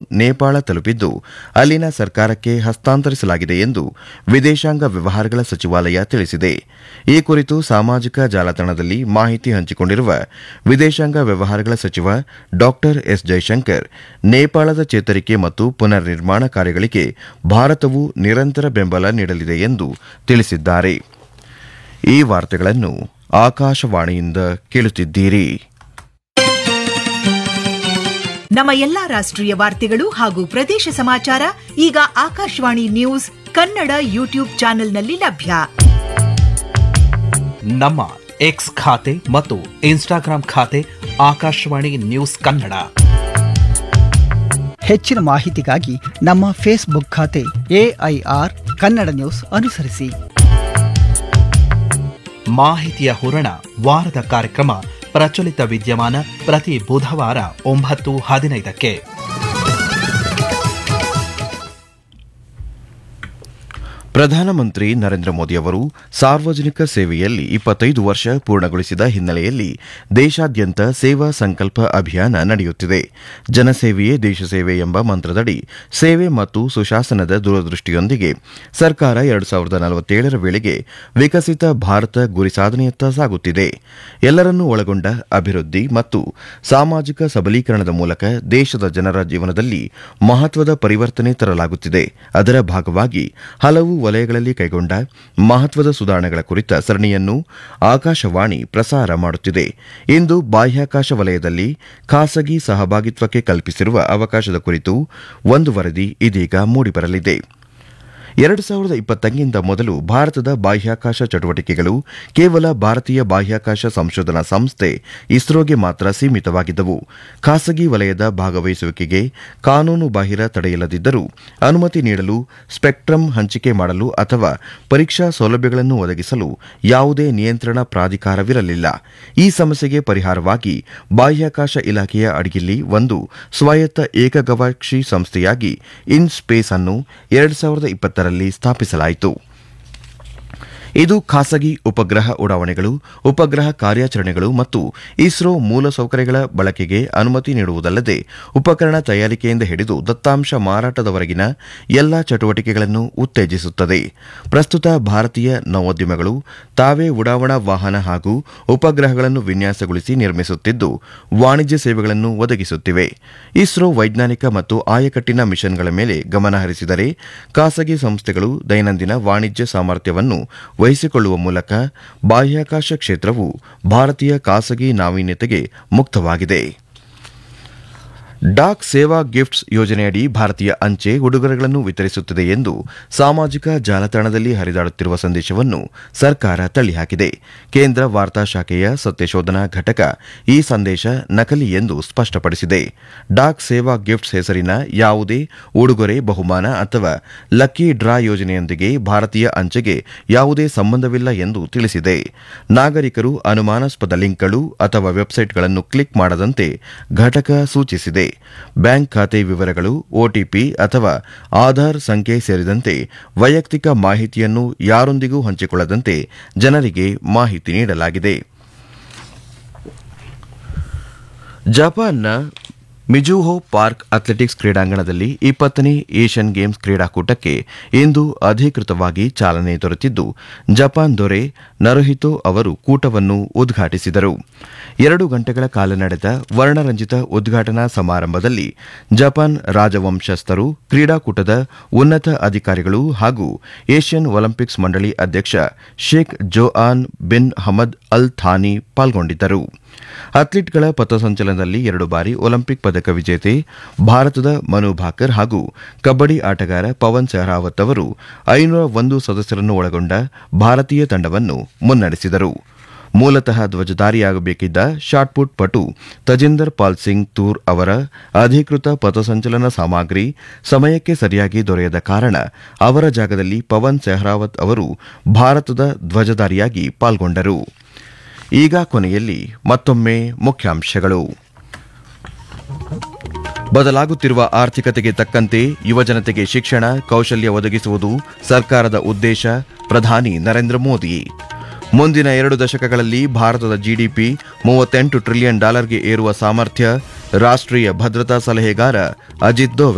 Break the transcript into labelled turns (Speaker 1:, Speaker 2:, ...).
Speaker 1: ನೇಪಾಳ ತಲುಪಿದ್ದು ಅಲ್ಲಿನ ಸರ್ಕಾರಕ್ಕೆ ಹಸ್ತಾಂತರಿಸಲಾಗಿದೆ ಎಂದು ವಿದೇಶಾಂಗ ವ್ಯವಹಾರಗಳ ಸಚಿವಾಲಯ ತಿಳಿಸಿದೆ ಈ ಕುರಿತು ಸಾಮಾಜಿಕ ಜಾಲತಾಣದಲ್ಲಿ ಮಾಹಿತಿ ಹಂಚಿಕೊಂಡಿರುವ ವಿದೇಶಾಂಗ ವ್ಯವಹಾರಗಳ ಸಚಿವ ಡಾ ಎಸ್ ಜೈಶಂಕರ್ ನೇಪಾಳದ ಚೇತರಿಕೆ ಮತ್ತು ಪುನರ್ ನಿರ್ಮಾಣ ಕಾರ್ಯಗಳಿಗೆ ಭಾರತವು ನಿರಂತರ ಬೆಂಬಲ ನೀಡಲಿದೆ ಎಂದು ತಿಳಿಸಿದ್ದಾರೆ ಈ ವಾರ್ತೆಗಳನ್ನು ಆಕಾಶವಾಣಿಯಿಂದ ಕೇಳುತ್ತಿದ್ದೀರಿ
Speaker 2: ನಮ್ಮ ಎಲ್ಲಾ ರಾಷ್ಟ್ರೀಯ ವಾರ್ತೆಗಳು ಹಾಗೂ ಪ್ರದೇಶ ಸಮಾಚಾರ ಈಗ ಆಕಾಶವಾಣಿ ನ್ಯೂಸ್ ಕನ್ನಡ ಯೂಟ್ಯೂಬ್ ಚಾನೆಲ್ನಲ್ಲಿ ಲಭ್ಯ
Speaker 3: ನಮ್ಮ ಎಕ್ಸ್ ಖಾತೆ ಮತ್ತು ಇನ್ಸ್ಟಾಗ್ರಾಂ ಖಾತೆ ಆಕಾಶವಾಣಿ ನ್ಯೂಸ್ ಕನ್ನಡ
Speaker 4: ಹೆಚ್ಚಿನ ಮಾಹಿತಿಗಾಗಿ ನಮ್ಮ ಫೇಸ್ಬುಕ್ ಖಾತೆ ಎಐಆರ್ ಕನ್ನಡ ನ್ಯೂಸ್ ಅನುಸರಿಸಿ
Speaker 3: ಮಾಹಿತಿಯ ಹೂರಣ ವಾರದ ಕಾರ್ಯಕ್ರಮ ಪ್ರಚಲಿತ ವಿದ್ಯಮಾನ ಪ್ರತಿ ಬುಧವಾರ ಒಂಬತ್ತು ಹದಿನೈದಕ್ಕೆ
Speaker 1: ಪ್ರಧಾನಮಂತ್ರಿ ನರೇಂದ್ರ ಮೋದಿ ಅವರು ಸಾರ್ವಜನಿಕ ಸೇವೆಯಲ್ಲಿ ಇಪ್ಪತ್ತೈದು ವರ್ಷ ಪೂರ್ಣಗೊಳಿಸಿದ ಹಿನ್ನೆಲೆಯಲ್ಲಿ ದೇಶಾದ್ಯಂತ ಸೇವಾ ಸಂಕಲ್ಪ ಅಭಿಯಾನ ನಡೆಯುತ್ತಿದೆ ಜನಸೇವೆಯೇ ದೇಶ ಸೇವೆ ಎಂಬ ಮಂತ್ರದಡಿ ಸೇವೆ ಮತ್ತು ಸುಶಾಸನದ ದೂರದೃಷ್ಟಿಯೊಂದಿಗೆ ಸರ್ಕಾರ ಎರಡು ಸಾವಿರದ ನಲವತ್ತೇಳರ ವೇಳೆಗೆ ವಿಕಸಿತ ಭಾರತ ಗುರಿ ಸಾಧನೆಯತ್ತ ಸಾಗುತ್ತಿದೆ ಎಲ್ಲರನ್ನೂ ಒಳಗೊಂಡ ಅಭಿವೃದ್ಧಿ ಮತ್ತು ಸಾಮಾಜಿಕ ಸಬಲೀಕರಣದ ಮೂಲಕ ದೇಶದ ಜನರ ಜೀವನದಲ್ಲಿ ಮಹತ್ವದ ಪರಿವರ್ತನೆ ತರಲಾಗುತ್ತಿದೆ ಅದರ ಭಾಗವಾಗಿ ಹಲವು ವಲಯಗಳಲ್ಲಿ ಕೈಗೊಂಡ ಮಹತ್ವದ ಸುಧಾರಣೆಗಳ ಕುರಿತ ಸರಣಿಯನ್ನು ಆಕಾಶವಾಣಿ ಪ್ರಸಾರ ಮಾಡುತ್ತಿದೆ ಇಂದು ಬಾಹ್ಯಾಕಾಶ ವಲಯದಲ್ಲಿ ಖಾಸಗಿ ಸಹಭಾಗಿತ್ವಕ್ಕೆ ಕಲ್ಪಿಸಿರುವ ಅವಕಾಶದ ಕುರಿತು ಒಂದು ವರದಿ ಇದೀಗ ಮೂಡಿಬರಲಿದೆ ಎರಡು ಸಾವಿರದ ಇಪ್ಪತ್ತಕ್ಕಿಂತ ಮೊದಲು ಭಾರತದ ಬಾಹ್ಯಾಕಾಶ ಚಟುವಟಿಕೆಗಳು ಕೇವಲ ಭಾರತೀಯ ಬಾಹ್ಯಾಕಾಶ ಸಂಶೋಧನಾ ಸಂಸ್ಥೆ ಇಸ್ರೋಗೆ ಮಾತ್ರ ಸೀಮಿತವಾಗಿದ್ದವು ಖಾಸಗಿ ವಲಯದ ಭಾಗವಹಿಸುವಿಕೆಗೆ ಕಾನೂನು ಬಾಹಿರ ತಡೆಯಿಲ್ಲದಿದ್ದರೂ ಅನುಮತಿ ನೀಡಲು ಸ್ಪೆಕ್ಟ್ರಮ್ ಹಂಚಿಕೆ ಮಾಡಲು ಅಥವಾ ಪರೀಕ್ಷಾ ಸೌಲಭ್ಯಗಳನ್ನು ಒದಗಿಸಲು ಯಾವುದೇ ನಿಯಂತ್ರಣ ಪ್ರಾಧಿಕಾರವಿರಲಿಲ್ಲ ಈ ಸಮಸ್ಯೆಗೆ ಪರಿಹಾರವಾಗಿ ಬಾಹ್ಯಾಕಾಶ ಇಲಾಖೆಯ ಅಡಿಯಲ್ಲಿ ಒಂದು ಸ್ವಾಯತ್ತ ಏಕಗವಾಕ್ಷಿ ಸಂಸ್ಥೆಯಾಗಿ ಇನ್ ಸ್ಪೇಸ್ ಅನ್ನು ಎರಡು ಸಾವಿರದ ಇಪ್ಪತ್ತರಲ್ಲಿ ಸ್ಥಾಪಿಸಲಾಯಿತು ಇದು ಖಾಸಗಿ ಉಪಗ್ರಹ ಉಡಾವಣೆಗಳು ಉಪಗ್ರಹ ಕಾರ್ಯಾಚರಣೆಗಳು ಮತ್ತು ಇಸ್ರೋ ಮೂಲಸೌಕರ್ಯಗಳ ಬಳಕೆಗೆ ಅನುಮತಿ ನೀಡುವುದಲ್ಲದೆ ಉಪಕರಣ ತಯಾರಿಕೆಯಿಂದ ಹಿಡಿದು ದತ್ತಾಂಶ ಮಾರಾಟದವರೆಗಿನ ಎಲ್ಲಾ ಚಟುವಟಿಕೆಗಳನ್ನು ಉತ್ತೇಜಿಸುತ್ತದೆ ಪ್ರಸ್ತುತ ಭಾರತೀಯ ನವೋದ್ಯಮಗಳು ತಾವೇ ಉಡಾವಣಾ ವಾಹನ ಹಾಗೂ ಉಪಗ್ರಹಗಳನ್ನು ವಿನ್ಯಾಸಗೊಳಿಸಿ ನಿರ್ಮಿಸುತ್ತಿದ್ದು ವಾಣಿಜ್ಯ ಸೇವೆಗಳನ್ನು ಒದಗಿಸುತ್ತಿವೆ ಇಸ್ರೋ ವೈಜ್ಞಾನಿಕ ಮತ್ತು ಆಯಕಟ್ಟಿನ ಮಿಷನ್ಗಳ ಮೇಲೆ ಗಮನ ಹರಿಸಿದರೆ ಖಾಸಗಿ ಸಂಸ್ಥೆಗಳು ದೈನಂದಿನ ವಾಣಿಜ್ಯ ಸಾಮರ್ಥ್ಯವನ್ನು ವಹಿಸಿಕೊಳ್ಳುವ ಮೂಲಕ ಬಾಹ್ಯಾಕಾಶ ಕ್ಷೇತ್ರವು ಭಾರತೀಯ ಖಾಸಗಿ ನಾವೀನ್ಯತೆಗೆ ಮುಕ್ತವಾಗಿದೆ ಡಾಕ್ ಸೇವಾ ಗಿಫ್ಟ್ಸ್ ಯೋಜನೆಯಡಿ ಭಾರತೀಯ ಅಂಚೆ ಉಡುಗೊರೆಗಳನ್ನು ವಿತರಿಸುತ್ತದೆ ಎಂದು ಸಾಮಾಜಿಕ ಜಾಲತಾಣದಲ್ಲಿ ಹರಿದಾಡುತ್ತಿರುವ ಸಂದೇಶವನ್ನು ಸರ್ಕಾರ ತಳ್ಳಿಹಾಕಿದೆ ಕೇಂದ್ರ ವಾರ್ತಾ ಶಾಖೆಯ ಸತ್ಯಶೋಧನಾ ಘಟಕ ಈ ಸಂದೇಶ ನಕಲಿ ಎಂದು ಸ್ಪಷ್ಟಪಡಿಸಿದೆ ಡಾಕ್ ಸೇವಾ ಗಿಫ್ಟ್ಸ್ ಹೆಸರಿನ ಯಾವುದೇ ಉಡುಗೊರೆ ಬಹುಮಾನ ಅಥವಾ ಲಕ್ಕಿ ಡ್ರಾ ಯೋಜನೆಯೊಂದಿಗೆ ಭಾರತೀಯ ಅಂಚೆಗೆ ಯಾವುದೇ ಸಂಬಂಧವಿಲ್ಲ ಎಂದು ತಿಳಿಸಿದೆ ನಾಗರಿಕರು ಅನುಮಾನಾಸ್ಪದ ಲಿಂಕ್ಗಳು ಅಥವಾ ವೆಬ್ಸೈಟ್ಗಳನ್ನು ಕ್ಲಿಕ್ ಮಾಡದಂತೆ ಘಟಕ ಸೂಚಿಸಿದೆ ಬ್ಯಾಂಕ್ ಖಾತೆ ವಿವರಗಳು ಒಟಿಪಿ ಅಥವಾ ಆಧಾರ್ ಸಂಖ್ಯೆ ಸೇರಿದಂತೆ ವೈಯಕ್ತಿಕ ಮಾಹಿತಿಯನ್ನು ಯಾರೊಂದಿಗೂ ಹಂಚಿಕೊಳ್ಳದಂತೆ ಜನರಿಗೆ ಮಾಹಿತಿ ನೀಡಲಾಗಿದೆ ಜಪಾನ್ನ ಮಿಜುಹೋ ಪಾರ್ಕ್ ಅಥ್ಲೆಟಿಕ್ಸ್ ಕ್ರೀಡಾಂಗಣದಲ್ಲಿ ಇಪ್ಪತ್ತನೇ ಏಷ್ಯನ್ ಗೇಮ್ಸ್ ಕ್ರೀಡಾಕೂಟಕ್ಕೆ ಇಂದು ಅಧಿಕೃತವಾಗಿ ಚಾಲನೆ ದೊರೆತಿದ್ದು ಜಪಾನ್ ದೊರೆ ನರುಹಿತೋ ಅವರು ಕೂಟವನ್ನು ಉದ್ಘಾಟಿಸಿದರು ಎರಡು ಗಂಟೆಗಳ ಕಾಲ ನಡೆದ ವರ್ಣರಂಜಿತ ಉದ್ಘಾಟನಾ ಸಮಾರಂಭದಲ್ಲಿ ಜಪಾನ್ ರಾಜವಂಶಸ್ಥರು ಕ್ರೀಡಾಕೂಟದ ಉನ್ನತ ಅಧಿಕಾರಿಗಳು ಹಾಗೂ ಏಷ್ಯನ್ ಒಲಿಂಪಿಕ್ಸ್ ಮಂಡಳಿ ಅಧ್ಯಕ್ಷ Sheikh Joaan bin Hamad Al Thani ಪಾಲ್ಗೊಂಡಿದ್ದರು ಅಥ್ಲೀಟ್ಗಳ ಪಥಸಂಚಲನದಲ್ಲಿ ಎರಡು ಬಾರಿ ಒಲಿಂಪಿಕ್ ಪದಕ ವಿಜೇತೆ ಭಾರತದ ಮನು ಭಾಕರ್ ಹಾಗೂ ಕಬ್ಬಡಿ ಆಟಗಾರ ಪವನ್ ಸೆಹ್ರಾವತ್ ಅವರು ಐನೂರ ಒಂದು ಸದಸ್ಯರನ್ನು ಒಳಗೊಂಡ ಭಾರತೀಯ ತಂಡವನ್ನು ಮುನ್ನಡೆಸಿದರು ಮೂಲತಃ ಧ್ವಜಧಾರಿಯಾಗಬೇಕಿದ್ದ ಶಾಟ್ಪುಟ್ ಪಟು ತಜಿಂದರ್ ಪಾಲ್ ಸಿಂಗ್ ತೂರ್ ಅವರ ಅಧಿಕೃತ ಪಥಸಂಚಲನ ಸಾಮಗ್ರಿ ಸಮಯಕ್ಕೆ ಸರಿಯಾಗಿ ದೊರೆಯದ ಕಾರಣ ಅವರ ಜಾಗದಲ್ಲಿ ಪವನ್ ಸೆಹ್ರಾವತ್ ಅವರು ಭಾರತದ ಧ್ವಜಧಾರಿಯಾಗಿ ಪಾಲ್ಗೊಂಡರು ಈಗ ಕೊನೆಯಲ್ಲಿ ಮತ್ತೊಮ್ಮೆ ಮುಖ್ಯಾಂಶಗಳು ಬದಲಾಗುತ್ತಿರುವ ಆರ್ಥಿಕತೆಗೆ ತಕ್ಕಂತೆ ಯುವಜನತೆಗೆ ಶಿಕ್ಷಣ ಕೌಶಲ್ಯ ಒದಗಿಸುವುದು ಸರ್ಕಾರದ ಉದ್ದೇಶ ಪ್ರಧಾನಿ ನರೇಂದ್ರ ಮೋದಿ ಮುಂದಿನ ಎರಡು ದಶಕಗಳಲ್ಲಿ ಭಾರತದ ಜಿಡಿಪಿ ಮೂವತ್ತೆಂಟು ಟ್ರಿಲಿಯನ್ ಡಾಲರ್ಗೆ ಏರುವ ಸಾಮರ್ಥ್ಯ ರಾಷ್ಟ್ರೀಯ ಭದ್ರತಾ ಸಲಹೆಗಾರ ಅಜಿತ್ ದೋವಲ್